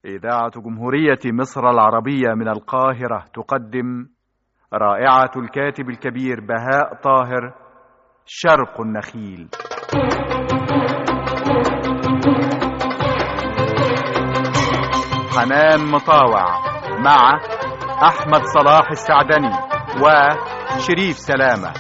إذاعة جمهورية مصر العربية من القاهرة تقدم رائعة الكاتب الكبير بهاء طاهر شرق النخيل حنان مطاوع مع أحمد صلاح السعدني وشريف سلامة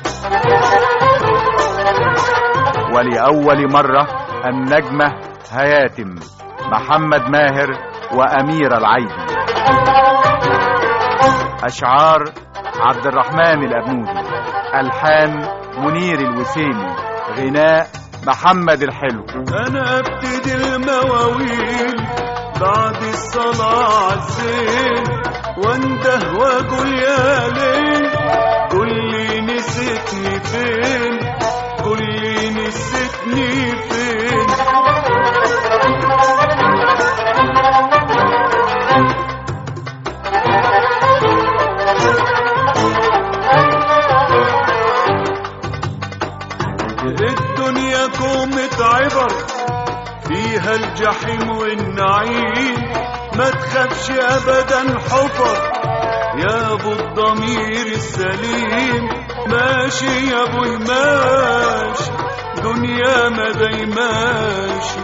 ولأول مرة النجمة هياتم محمد ماهر وأمير العيدي أشعار عبد الرحمن الأبنودي ألحان منير الوسيمي غناء محمد الحلو انا ابتدي المواويل بعد الصلاة عالزين وانده واقول يا ليل قول لي نسيتني فين قول لي نسيتني فين الدنيا كومة عبر فيها الجحيم والنعيم ما تخافش ابدا حفر يا ابو الضمير السليم ماشي يا ابوي ماشي دنيا ما داي ماشي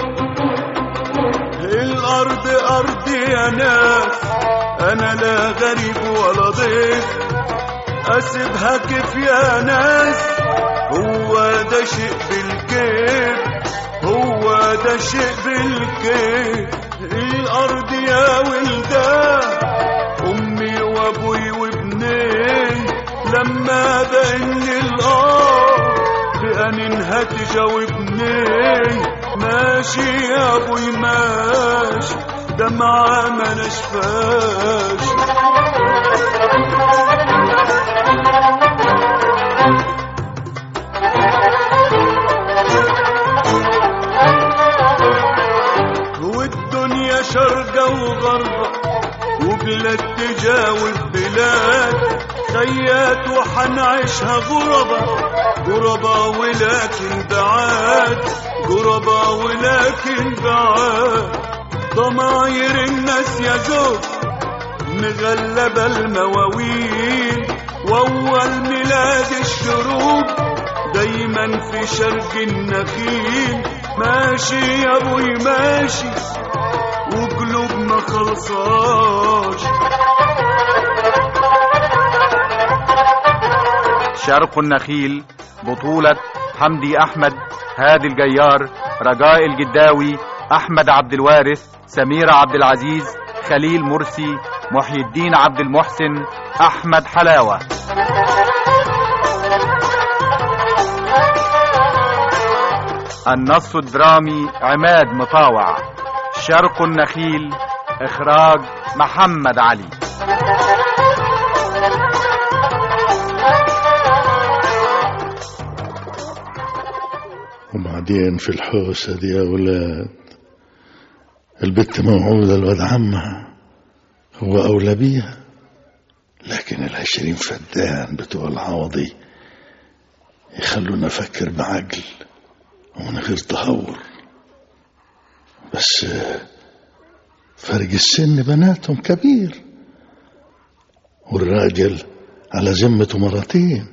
الارض ارض يا ناس انا لا غريب ولا ضيف اسيبها كيف يا ناس هو ده شيء بالكيف هو ده شيء بالكيف الارض يا ولدان امي وابوي وابني لما بان الارض بأنها تجاوبني ماشي يا ابوي ماشي دمعة ما نشفاش والدنيا شرقة وغربة وبلاد تجاوب بلاد خيات وحنعيشها غربة غربة ولكن بعاد غربة ولكن بعاد ضماير الناس يا زوج مغلبة المواويل وأول ميلاد الشروق دايما في شرق النخيل ماشي يا ابوي ماشي وقلوبنا خلصاش شرق النخيل بطولة حمدي أحمد هادي الجيار رجاء الجداوي أحمد عبد الوارث سميرة عبد العزيز خليل مرسي محي الدين عبد المحسن أحمد حلاوة النص الدرامي عماد مطاوع شرق النخيل إخراج محمد علي وبعدين في الحوسة دي يا أولاد البت موعودة الواد عمها هو أولى بيها لكن العشرين فدان بتوع العوضي يخلونا نفكر بعقل ومن غير تهور بس فرق السن بناتهم كبير والراجل على ذمته مرتين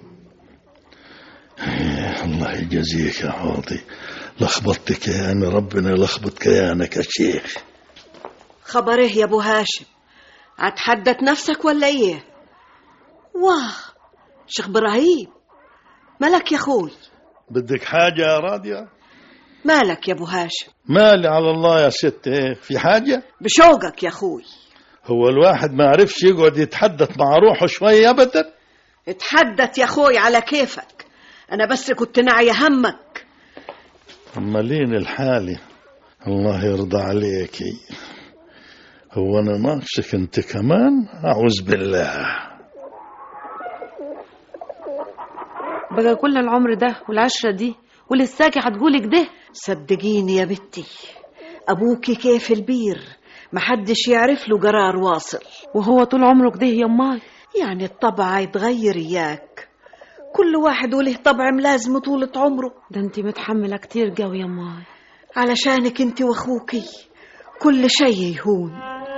إيه الله يجازيك يا عوضي لخبطت كيان ربنا يلخبط كيانك يا شيخ خبر ايه يا ابو هاشم هتحدث نفسك ولا ايه واه شيخ ابراهيم مالك يا اخوي بدك حاجة يا راضية مالك يا ابو هاشم مالي على الله يا ست إيه في حاجة بشوقك يا اخوي هو الواحد ما عرفش يقعد يتحدث مع روحه شوية أبدا اتحدث يا اخوي على كيفك انا بس كنت ناعية همك أمالين الحالي الله يرضى عليكي هو أنا ناقصك أنت كمان أعوذ بالله بقى كل العمر ده والعشرة دي ولساكي هتقولي كده صدقيني يا بنتي ابوكي كيف البير محدش يعرف له قرار واصل وهو طول عمره كده يا ماي يعني الطبع يتغير اياك كل واحد وله طبع ملازمه طولة عمره ده انت متحملة كتير قوي يا ماي علشانك انت واخوكي كل شيء يهون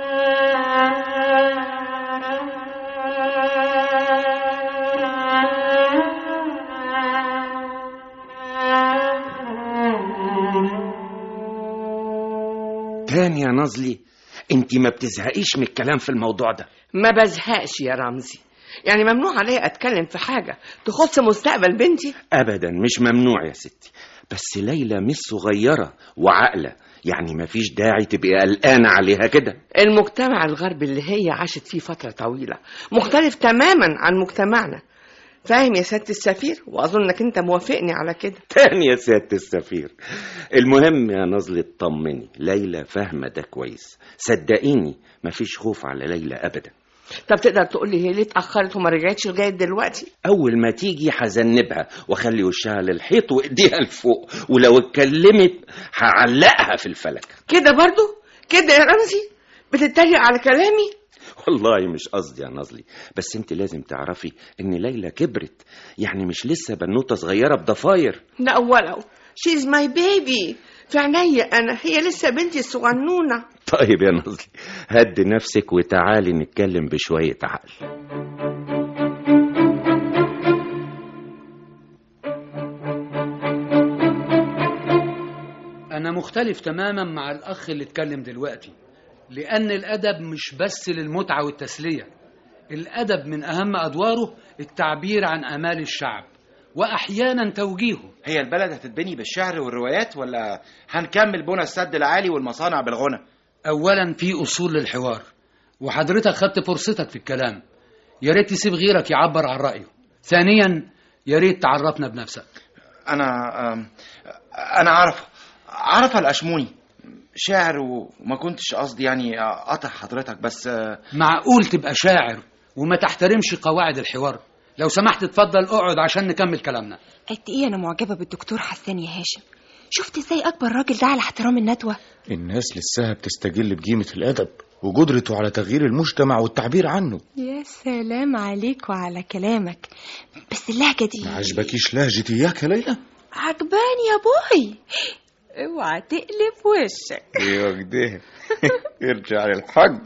تاني يا نازلي انت ما بتزهقيش من الكلام في الموضوع ده ما بزهقش يا رمزي يعني ممنوع عليا اتكلم في حاجه تخص مستقبل بنتي ابدا مش ممنوع يا ستي بس ليلى مش صغيره وعاقله يعني ما فيش داعي تبقي قلقانه عليها كده المجتمع الغربي اللي هي عاشت فيه فتره طويله مختلف تماما عن مجتمعنا فاهم يا سياده السفير واظن انك انت موافقني على كده تاني يا سيادة السفير المهم يا نزل اطمني ليلى فاهمة ده كويس صدقيني مفيش خوف على ليلى أبدا طب تقدر تقول لي هي ليه اتاخرت وما رجعتش لغايه دلوقتي أول ما تيجي هذنبها وأخلي وشها للحيط وإيديها لفوق ولو اتكلمت هعلقها في الفلك كده برضو كده يا رمزي بتتريق على كلامي والله مش قصدي يا نازلي بس انت لازم تعرفي ان ليلى كبرت يعني مش لسه بنوته صغيره بضفاير لا ولو شيز ماي بيبي في عينيا انا هي لسه بنتي الصغنونه طيب يا نازلي هد نفسك وتعالي نتكلم بشويه عقل أنا مختلف تماما مع الأخ اللي اتكلم دلوقتي لأن الأدب مش بس للمتعة والتسلية الأدب من أهم أدواره التعبير عن آمال الشعب وأحيانا توجيهه هي البلد هتتبني بالشعر والروايات ولا هنكمل بنى السد العالي والمصانع بالغنى أولا في أصول للحوار وحضرتك خدت فرصتك في الكلام يا ريت تسيب غيرك يعبر عن رأيه ثانيا يا ريت تعرفنا بنفسك انا آم، انا عارفه عارفه الاشموني شاعر وما كنتش قصدي يعني اقطع حضرتك بس آه، معقول تبقى شاعر وما تحترمش قواعد الحوار لو سمحت اتفضل اقعد عشان نكمل كلامنا قد ايه انا معجبه بالدكتور حسان يا هاشم شفت ازاي اكبر راجل ده على احترام الندوه الناس لسه بتستجل بقيمة الأدب وقدرته على تغيير المجتمع والتعبير عنه يا سلام عليك وعلى كلامك بس اللهجه دي ما عجبكيش لهجتي إياك يا ليلى عجباني يا بوي اوعى تقلب وشك ايوه كده ارجع للحق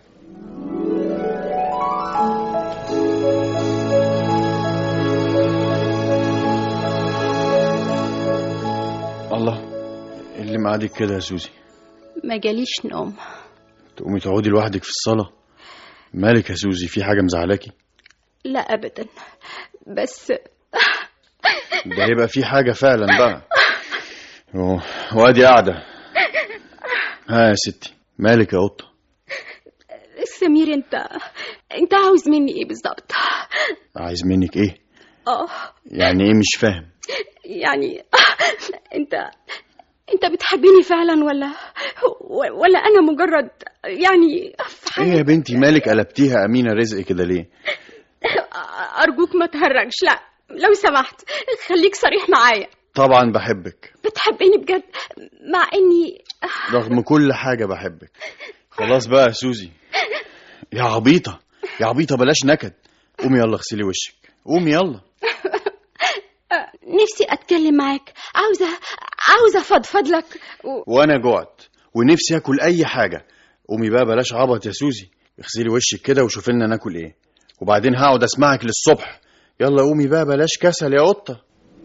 الله اللي معادك كده يا سوزي ما جاليش نوم تقومي تقعدي لوحدك في الصالة مالك يا سوزي في حاجة مزعلاكي لا ابدا بس ده يبقى في حاجة فعلا بقى أوه، وادي قاعدة ها يا ستي مالك يا قطة سمير انت انت عاوز مني ايه بالظبط عايز منك ايه اه يعني ايه مش فاهم يعني انت انت بتحبني فعلا ولا ولا انا مجرد يعني في ايه يا بنتي مالك قلبتيها امينة رزق كده ليه ارجوك ما تهرجش لا لو سمحت خليك صريح معايا طبعا بحبك بتحبني بجد مع اني رغم كل حاجة بحبك خلاص بقى يا سوزي يا عبيطة يا عبيطة بلاش نكد قومي يلا اغسلي وشك قومي يلا نفسي اتكلم معاك عاوزه عاوزه افضفض لك و... وانا جوعت ونفسي اكل اي حاجة قومي بقى بلاش عبط يا سوزي اغسلي وشك كده وشوفي لنا ناكل ايه وبعدين هقعد اسمعك للصبح يلا قومي بقى بلاش كسل يا قطة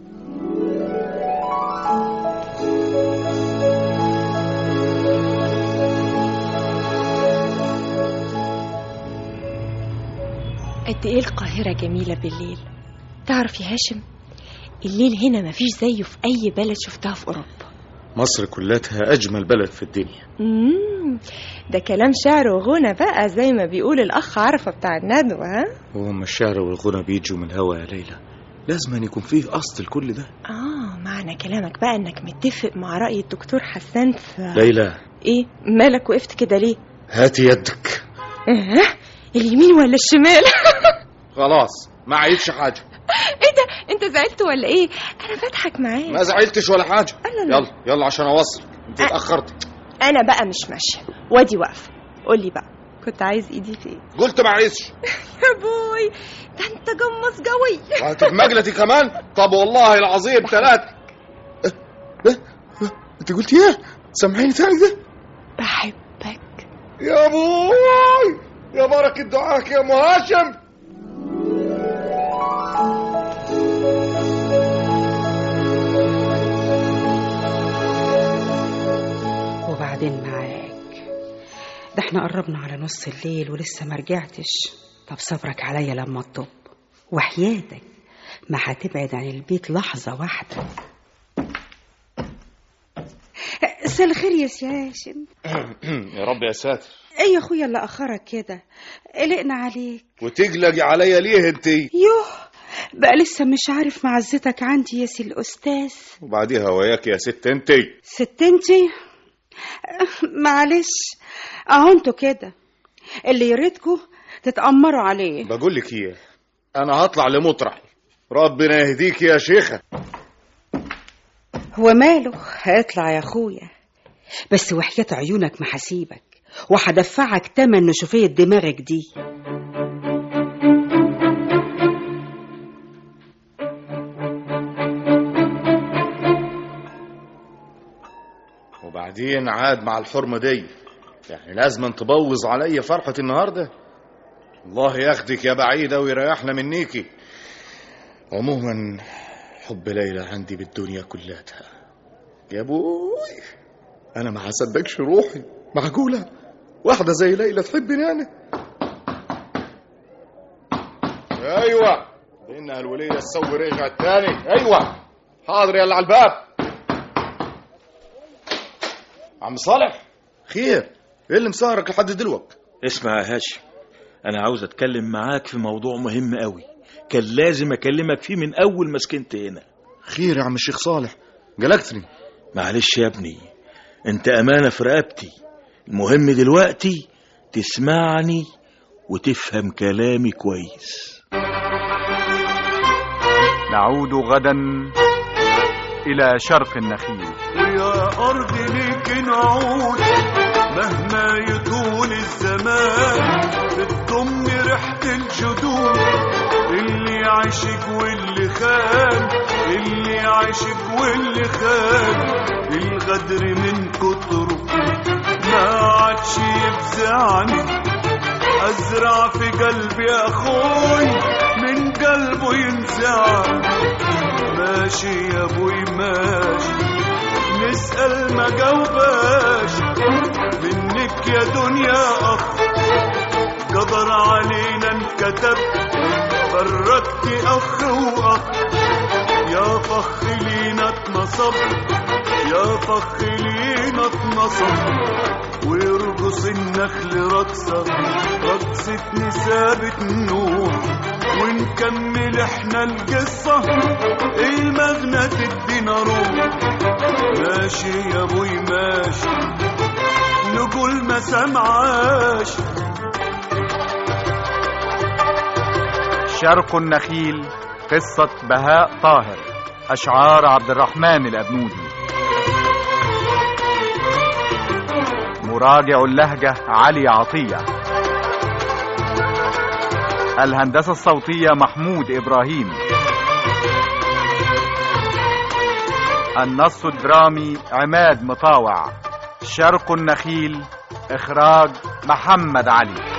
قد ايه القاهره جميله بالليل تعرف يا هاشم الليل هنا مفيش زيه في اي بلد شفتها في اوروبا مصر كلتها اجمل بلد في الدنيا امم ده كلام شعر وغنى بقى زي ما بيقول الاخ عرفه بتاع الندوه ها وهم الشعر والغنى بيجوا من الهوا يا ليلى لازم أن يكون فيه اصل لكل ده اه معنى كلامك بقى انك متفق مع راي الدكتور حسان في ليلى ايه مالك وقفت كده ليه هاتي يدك اه اليمين ولا الشمال خلاص ما عيبش حاجة ايه ده انت زعلت ولا ايه انا بضحك معاك ما زعلتش ولا حاجة لا لا. يلا يلا عشان اوصل انت أه. اتأخرت انا بقى مش ماشيه وادي واقفه قول لي بقى كنت عايز ايدي في ايه قلت ما عايزش يا بوي ده انت جمص قوي هتتمجلتي كمان طب والله العظيم ثلاثة انت قلت ايه سامحيني تاني ده بحب يا ابوي يا بركة دعاك يا ام هاشم وبعدين معاك ده احنا قربنا على نص الليل ولسه ما رجعتش طب صبرك عليا لما اطب وحياتك ما هتبعد عن البيت لحظة واحدة مساء الخير يا سي هاشم يا رب يا ساتر ايه يا اخويا اللي اخرك كده قلقنا عليك وتقلقي عليا ليه انت يوه بقى لسه مش عارف معزتك عندي يا سي الاستاذ وبعديها وياك يا ست انت ست انتي معلش اهو انتوا كده اللي يريدكوا تتأمروا عليه بقول لك ايه انا هطلع لمطرح ربنا يهديك يا شيخة هو ماله هيطلع يا اخويا بس وحياة عيونك ما هسيبك وهدفعك تمن نشوفية دماغك دي وبعدين عاد مع الحرمة دي يعني لازم تبوظ عليا فرحة النهاردة الله ياخدك يا بعيدة ويريحنا منيكي عموما حب ليلى عندي بالدنيا كلها يا بوي انا ما هصدقش روحي معقولة واحدة زي ليلى تحبني انا ايوه انها الولية تسوي رجع التاني ايوه حاضر يا اللي على الباب عم صالح خير ايه اللي مسهرك لحد دلوقتي اسمع يا هاشم انا عاوز اتكلم معاك في موضوع مهم قوي كان لازم اكلمك فيه من اول ما سكنت هنا خير يا عم الشيخ صالح قلقتني معلش يا ابني انت امانه في رقبتي المهم دلوقتي تسمعني وتفهم كلامي كويس نعود غدا إلى شرق النخيل ويا أرض ليك نعود مهما يطول الزمان بتضم ريحة الجدود اللي عاشق واللي خان اللي عاشق واللي خان الغدر من كتره ما عادش يفزعني أزرع في قلبي أخوي من قلبه ينزعني ماشي يا ابوي ماشي نسأل ما جاوباش منك يا دنيا أخ قدر علينا انكتب فرقت أخ وأخ يا فخ لينا اتنصب يا فخ لينا اتنصب ويرقص النخل رقصة رقصة نسابة نور ونكمل احنا القصة المغنى تدينا روح ماشي يا ابوي ماشي نقول ما سمعاش شرق النخيل قصة بهاء طاهر أشعار عبد الرحمن الأبنودي مراجع اللهجة علي عطية الهندسة الصوتية محمود إبراهيم النص الدرامي عماد مطاوع شرق النخيل إخراج محمد علي